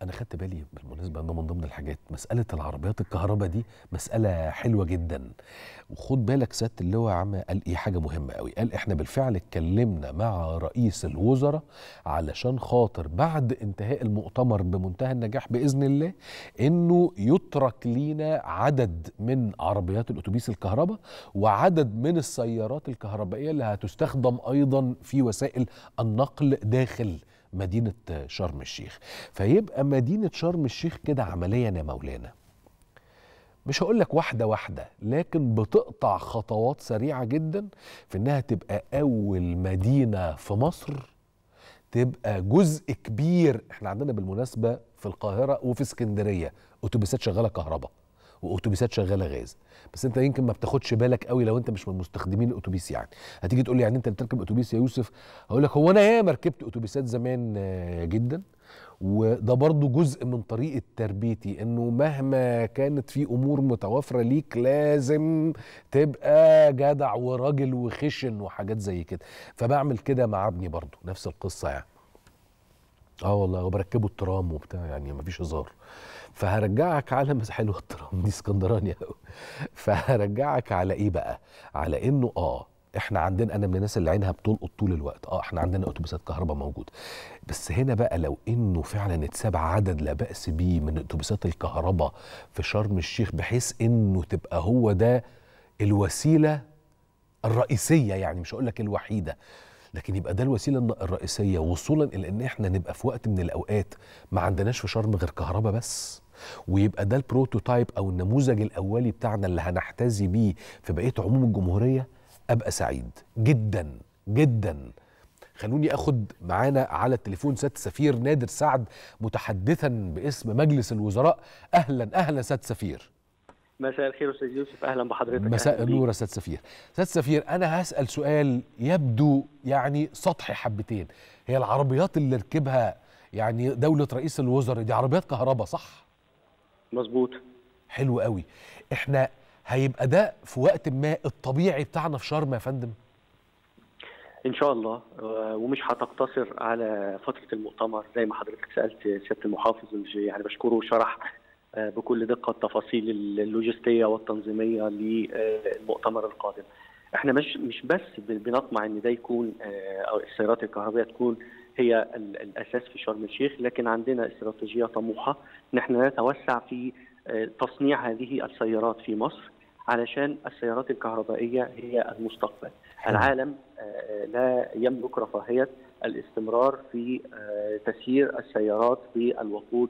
انا خدت بالي بالمناسبه انه من ضمن الحاجات مساله العربيات الكهرباء دي مساله حلوه جدا وخد بالك سياده اللواء يا عم قال ايه حاجه مهمه قوي قال احنا بالفعل اتكلمنا مع رئيس الوزراء علشان خاطر بعد انتهاء المؤتمر بمنتهى النجاح باذن الله انه يترك لينا عدد من عربيات الاتوبيس الكهرباء وعدد من السيارات الكهربائيه اللي هتستخدم ايضا في وسائل النقل داخل مدينة شرم الشيخ فيبقى مدينة شرم الشيخ كده عمليا يا مولانا مش هقول لك واحدة واحدة لكن بتقطع خطوات سريعة جدا في انها تبقى اول مدينة في مصر تبقى جزء كبير احنا عندنا بالمناسبة في القاهرة وفي اسكندرية اتوبيسات شغالة كهرباء واتوبيسات شغاله غاز بس انت يمكن ما بتاخدش بالك قوي لو انت مش من مستخدمين الاتوبيس يعني هتيجي تقول لي يعني انت بتركب اتوبيس يا يوسف هقول لك هو انا ياما ركبت اتوبيسات زمان جدا وده برضو جزء من طريقه تربيتي انه مهما كانت في امور متوافره ليك لازم تبقى جدع وراجل وخشن وحاجات زي كده فبعمل كده مع ابني برضو نفس القصه يعني اه والله وبركبه الترام وبتاع يعني مفيش هزار فهرجعك على مس حلوه الترام دي اسكندراني قوي فهرجعك على ايه بقى على انه اه احنا عندنا انا من الناس اللي عينها بتلقط طول الوقت اه احنا عندنا اتوبيسات كهرباء موجوده بس هنا بقى لو انه فعلا اتساب عدد لا باس بيه من اتوبيسات الكهرباء في شرم الشيخ بحيث انه تبقى هو ده الوسيله الرئيسيه يعني مش هقول لك الوحيده لكن يبقى ده الوسيله الرئيسيه وصولا الى ان احنا نبقى في وقت من الاوقات ما عندناش في شرم غير كهرباء بس ويبقى ده البروتوتايب او النموذج الاولي بتاعنا اللي هنحتذي بيه في بقيه عموم الجمهوريه ابقى سعيد جدا جدا خلوني اخد معانا على التليفون سياده سفير نادر سعد متحدثا باسم مجلس الوزراء اهلا اهلا سياده سفير مساء الخير استاذ يوسف اهلا بحضرتك مساء النور يا استاذ سفير استاذ سفير انا هسال سؤال يبدو يعني سطحي حبتين هي العربيات اللي ركبها يعني دوله رئيس الوزراء دي عربيات كهرباء صح مظبوط حلو قوي احنا هيبقى ده في وقت ما الطبيعي بتاعنا في شرم يا فندم ان شاء الله ومش هتقتصر على فتره المؤتمر زي ما حضرتك سالت سياده المحافظ يعني بشكره وشرح بكل دقه التفاصيل اللوجستيه والتنظيميه للمؤتمر القادم. احنا مش مش بس بنطمع ان ده يكون او السيارات الكهربائيه تكون هي الاساس في شرم الشيخ لكن عندنا استراتيجيه طموحه ان احنا نتوسع في تصنيع هذه السيارات في مصر علشان السيارات الكهربائيه هي المستقبل. العالم لا يملك رفاهيه الاستمرار في تسيير السيارات بالوقود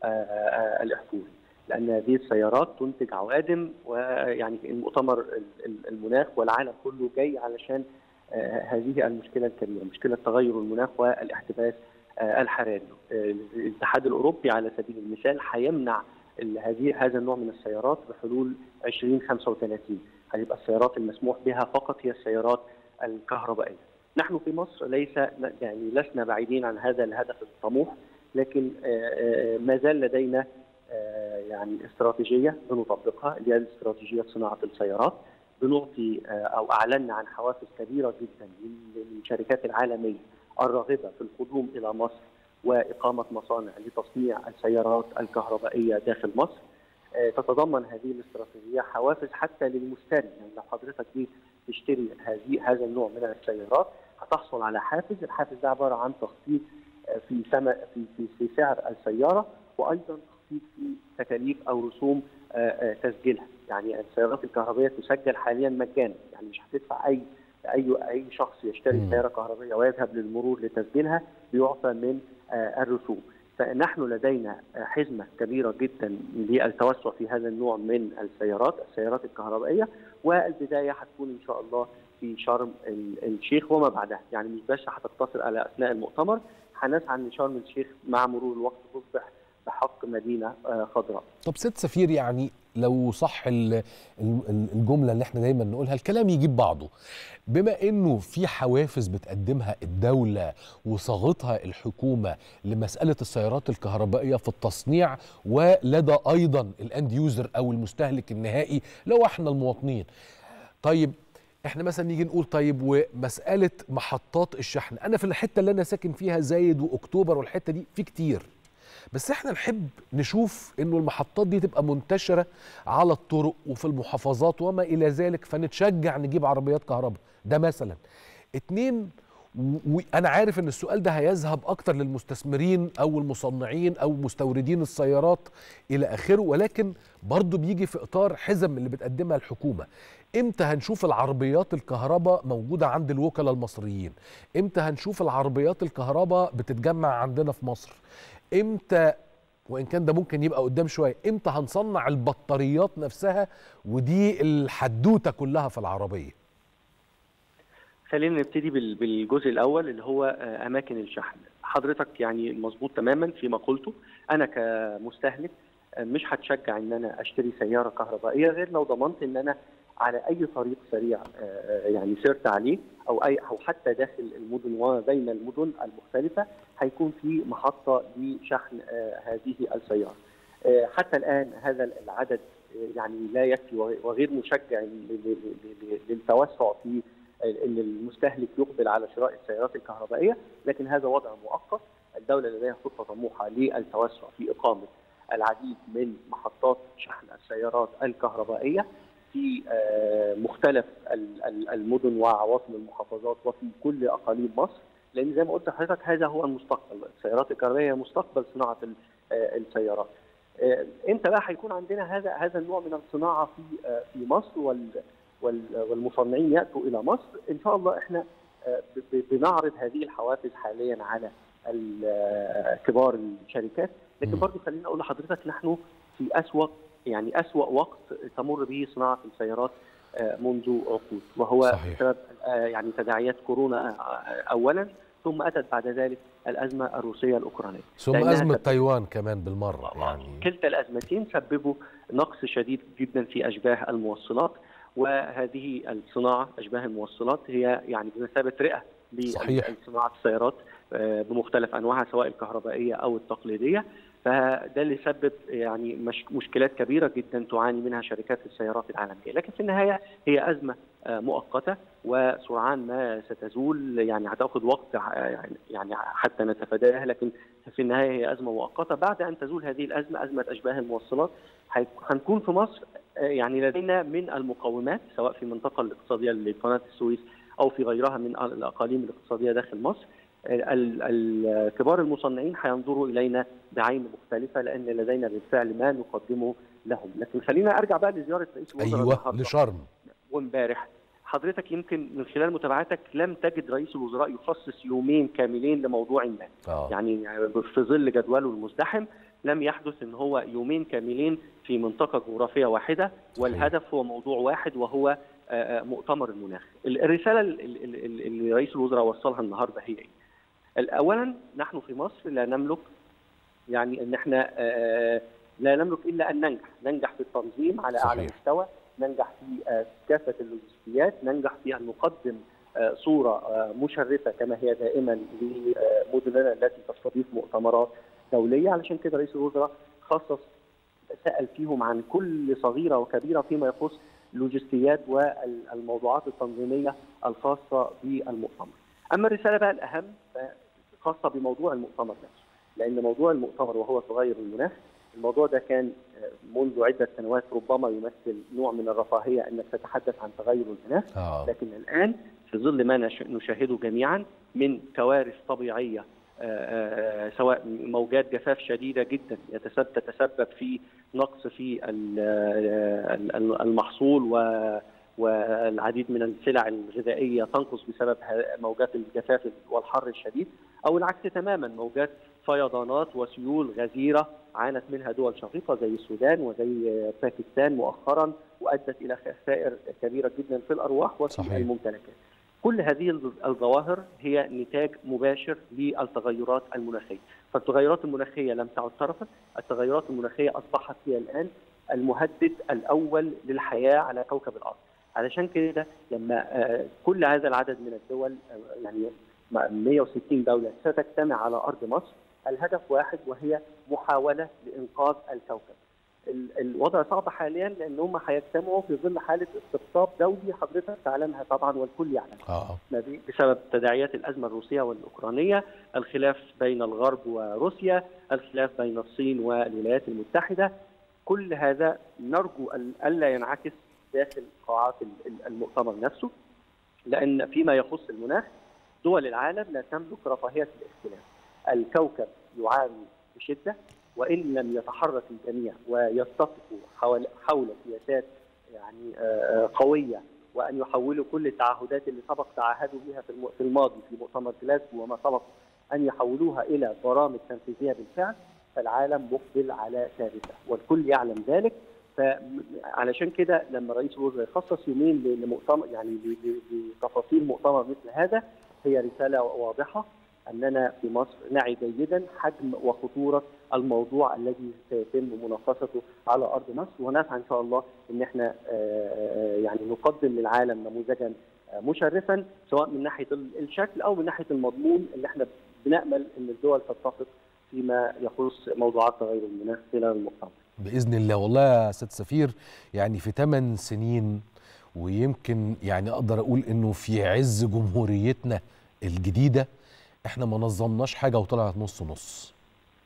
الاحفوري لان هذه السيارات تنتج عوادم ويعني المؤتمر المناخ والعالم كله جاي علشان هذه المشكله الكبيره مشكله تغير المناخ والاحتباس الحراري الاتحاد الاوروبي على سبيل المثال هيمنع هذه هذا النوع من السيارات بحلول 2035 هيبقى السيارات المسموح بها فقط هي السيارات الكهربائيه نحن في مصر ليس يعني لسنا بعيدين عن هذا الهدف الطموح لكن ما زال لدينا يعني استراتيجيه بنطبقها اللي هي استراتيجيه صناعه السيارات بنعطي او اعلنا عن حوافز كبيره جدا للشركات العالميه الراغبه في القدوم الى مصر واقامه مصانع لتصنيع السيارات الكهربائيه داخل مصر تتضمن هذه الاستراتيجيه حوافز حتى للمشتري يعني لو حضرتك جيت تشتري هذه هذا النوع من السيارات هتحصل على حافز الحافز ده عباره عن تخفيض في سما في في, في سعر السياره وايضا تخفيض في تكاليف او رسوم تسجيلها يعني السيارات الكهربائيه تسجل حاليا مجانا يعني مش هتدفع اي اي اي شخص يشتري سياره كهربائيه ويذهب للمرور لتسجيلها بيعفى من الرسوم فنحن لدينا حزمه كبيره جدا للتوسع في هذا النوع من السيارات السيارات الكهربائيه والبدايه هتكون ان شاء الله في شرم الشيخ وما بعدها يعني مش بس هتقتصر على اثناء المؤتمر هنسعى ان شرم الشيخ مع مرور الوقت تصبح بحق مدينه خضراء. طب ست سفير يعني لو صح الجمله اللي احنا دايما نقولها الكلام يجيب بعضه بما انه في حوافز بتقدمها الدوله وصاغتها الحكومه لمساله السيارات الكهربائيه في التصنيع ولدى ايضا الاند يوزر او المستهلك النهائي لو احنا المواطنين. طيب احنا مثلا نيجي نقول طيب ومساله محطات الشحن انا في الحته اللي انا ساكن فيها زايد واكتوبر والحته دي في كتير بس احنا نحب نشوف انه المحطات دي تبقى منتشره على الطرق وفي المحافظات وما الى ذلك فنتشجع نجيب عربيات كهرباء ده مثلا اتنين وانا عارف ان السؤال ده هيذهب اكتر للمستثمرين او المصنعين او مستوردين السيارات الى اخره ولكن برضه بيجي في اطار حزم اللي بتقدمها الحكومه امتى هنشوف العربيات الكهرباء موجوده عند الوكلاء المصريين امتى هنشوف العربيات الكهرباء بتتجمع عندنا في مصر امتى وان كان ده ممكن يبقى قدام شويه امتى هنصنع البطاريات نفسها ودي الحدوته كلها في العربيه خلينا نبتدي بالجزء الاول اللي هو اماكن الشحن حضرتك يعني مظبوط تماما فيما قلته انا كمستهلك مش هتشجع ان انا اشتري سياره كهربائيه غير لو ضمنت ان انا على اي طريق سريع يعني سرت عليه او اي او حتى داخل المدن وبين المدن المختلفه هيكون في محطه لشحن هذه السياره. حتى الان هذا العدد يعني لا يكفي وغير مشجع للتوسع في ان المستهلك يقبل على شراء السيارات الكهربائيه، لكن هذا وضع مؤقت، الدوله لديها خطه طموحه للتوسع في اقامه العديد من محطات شحن السيارات الكهربائيه في مختلف المدن وعواصم المحافظات وفي كل اقاليم مصر لان زي ما قلت لحضرتك هذا هو المستقبل السيارات الكهربائيه هي مستقبل صناعه السيارات امتى بقى هيكون عندنا هذا هذا النوع من الصناعه في في مصر وال والمصنعين ياتوا الى مصر ان شاء الله احنا بنعرض هذه الحوافز حاليا على كبار الشركات لكن برضه خليني اقول لحضرتك نحن في اسوأ يعني أسوأ وقت تمر به صناعة السيارات منذ عقود وهو صحيح. بسبب يعني تداعيات كورونا أولا ثم أتت بعد ذلك الأزمة الروسية الأوكرانية ثم أزمة تايوان كمان بالمرة يعني كلتا الأزمتين سببوا نقص شديد جدا في أشباه الموصلات وهذه الصناعة أشباه الموصلات هي يعني بمثابة رئة لصناعة السيارات بمختلف أنواعها سواء الكهربائية أو التقليدية فده اللي سبب يعني مش مشكلات كبيره جدا تعاني منها شركات السيارات العالميه، لكن في النهايه هي ازمه مؤقته وسرعان ما ستزول يعني هتاخذ وقت يعني حتى نتفاداها لكن في النهايه هي ازمه مؤقته، بعد ان تزول هذه الازمه ازمه اشباه الموصلات هنكون في مصر يعني لدينا من المقومات سواء في المنطقه الاقتصاديه لقناه السويس او في غيرها من الاقاليم الاقتصاديه داخل مصر الكبار المصنعين هينظروا الينا بعين مختلفه لان لدينا بالفعل ما نقدمه لهم، لكن خلينا ارجع بقى لزياره رئيس الوزراء ايوه لشرم وامبارح حضرتك يمكن من خلال متابعتك لم تجد رئيس الوزراء يخصص يومين كاملين لموضوع ما آه. يعني في ظل جدوله المزدحم لم يحدث ان هو يومين كاملين في منطقه جغرافيه واحده والهدف هو موضوع واحد وهو مؤتمر المناخ الرساله اللي رئيس الوزراء وصلها النهارده هي ايه اولا نحن في مصر لا نملك يعني ان احنا لا نملك الا ان ننجح ننجح في التنظيم على صحيح. اعلى مستوى ننجح في كافه اللوجستيات ننجح في ان نقدم صوره مشرفه كما هي دائما لمدننا التي تستضيف مؤتمرات دوليه علشان كده رئيس الوزراء خصص سال فيهم عن كل صغيره وكبيره فيما يخص لوجستيات والموضوعات التنظيميه الخاصه بالمؤتمر. اما الرساله بقى الاهم خاصه بموضوع المؤتمر نفسه لان موضوع المؤتمر وهو تغير المناخ الموضوع ده كان منذ عده سنوات ربما يمثل نوع من الرفاهيه انك تتحدث عن تغير المناخ آه. لكن الان في ظل ما نشاهده جميعا من كوارث طبيعيه سواء موجات جفاف شديده جدا تتسبب في نقص في المحصول و والعديد من السلع الغذائيه تنقص بسبب موجات الجفاف والحر الشديد او العكس تماما موجات فيضانات وسيول غزيره عانت منها دول شقيقه زي السودان وزي باكستان مؤخرا وادت الى خسائر كبيره جدا في الارواح وفي صحيح. الممتلكات. كل هذه الظواهر هي نتاج مباشر للتغيرات المناخيه، فالتغيرات المناخيه لم تعد طرفا، التغيرات المناخيه اصبحت هي الان المهدد الاول للحياه على كوكب الارض. علشان كده لما كل هذا العدد من الدول يعني 160 دوله ستجتمع على ارض مصر الهدف واحد وهي محاوله لانقاذ الكوكب. ال- الوضع صعب حاليا لان هم هيجتمعوا في ظل حاله استقطاب دولي حضرتك تعلمها طبعا والكل يعلم اه ما بي- بسبب تداعيات الازمه الروسيه والاوكرانيه، الخلاف بين الغرب وروسيا، الخلاف بين الصين والولايات المتحده، كل هذا نرجو أن- الا ينعكس داخل قاعات ال- ال- المؤتمر نفسه لان فيما يخص المناخ دول العالم لا تملك رفاهيه الاختلاف. الكوكب يعاني بشده وان لم يتحرك الجميع ويتفقوا حول حول سياسات يعني آه، آه، قويه وان يحولوا كل التعهدات اللي سبق تعهدوا بها في الم- في الماضي في مؤتمر جلاسكو وما سبق ان يحولوها الى برامج تنفيذيه بالفعل فالعالم مقبل على كارثه والكل يعلم ذلك فعلشان كده لما رئيس الوزراء يخصص يومين ل- لمؤتمر يعني ل- ل- لتفاصيل مؤتمر مثل هذا هي رساله واضحه اننا في مصر نعي جيدا حجم وخطوره الموضوع الذي سيتم مناقشته على ارض مصر ونسعى ان شاء الله ان احنا آه، يعني نقدم للعالم نموذجا آه، مشرفا سواء من ناحيه ال- الشكل او من ناحيه المضمون اللي احنا بنامل ان الدول تتفق فيما يخص موضوعات تغير المناخ خلال المؤتمر. باذن الله والله يا سيد سفير يعني في 8 سنين ويمكن يعني اقدر اقول انه في عز جمهوريتنا الجديده احنا ما نظمناش حاجه وطلعت نص نص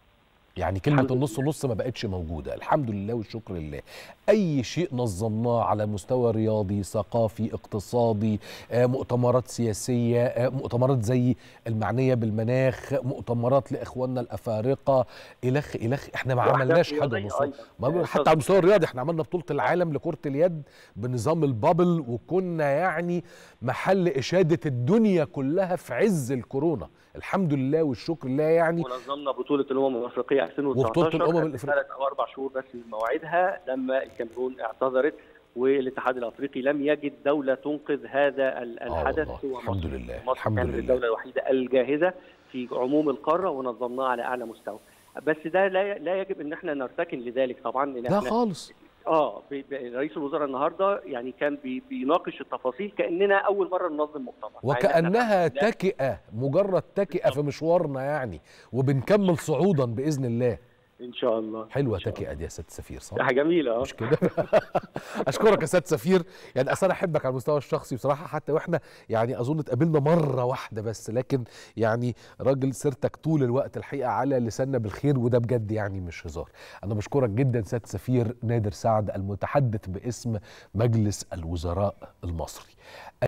يعني كلمة الحمد النص نص ما بقتش موجودة الحمد لله والشكر لله أي شيء نظمناه على مستوى رياضي ثقافي اقتصادي آه، مؤتمرات سياسية آه، مؤتمرات زي المعنية بالمناخ مؤتمرات لإخواننا الأفارقة إلخ إلخ احنا ما وأحداث عملناش حاجة رياضية نص أيضاً. ما بقول- آه، حتى على المستوى الرياضي احنا عملنا بطولة العالم لكرة اليد بنظام البابل وكنا يعني محل إشادة الدنيا كلها في عز الكورونا الحمد لله والشكر لله يعني ونظمنا بطولة الأمم الأفريقية 2019 وبطولة الأمم كانت الأفريقية. ثلاث أو أربع شهور بس من موعدها لما الكاميرون اعتذرت والاتحاد الأفريقي لم يجد دولة تنقذ هذا ال- آه الحدث والله. سوى الحمد مصر. لله. مصر الحمد كانت لله. الدولة الوحيدة الجاهزة في عموم القارة ونظمناها على أعلى مستوى بس ده لا لا يجب ان احنا نرتكن لذلك طبعا لان لا احنا خالص اه بي- بي- رئيس الوزراء النهارده يعني كان بي بيناقش التفاصيل كاننا اول مره ننظم مؤتمر مع إن إحنا وكأنها الحمد لله تكئة مجرد تكئة في مشوارنا يعني وبنكمل صعودا بإذن الله ان شاء الله حلوة إن شاء تكئة دي يا سيادة السفير صح؟ الله. حاجه جميله اه مش كده اشكرك يا سيادة سفير يعني اصل انا احبك على المستوى الشخصي بصراحه حتى واحنا يعني اظن اتقابلنا مره واحده بس لكن يعني راجل سيرتك طول الوقت الحقيقه على لساننا بالخير وده بجد يعني مش هزار انا بشكرك جدا سيادة سفير نادر سعد المتحدث باسم مجلس الوزراء المصري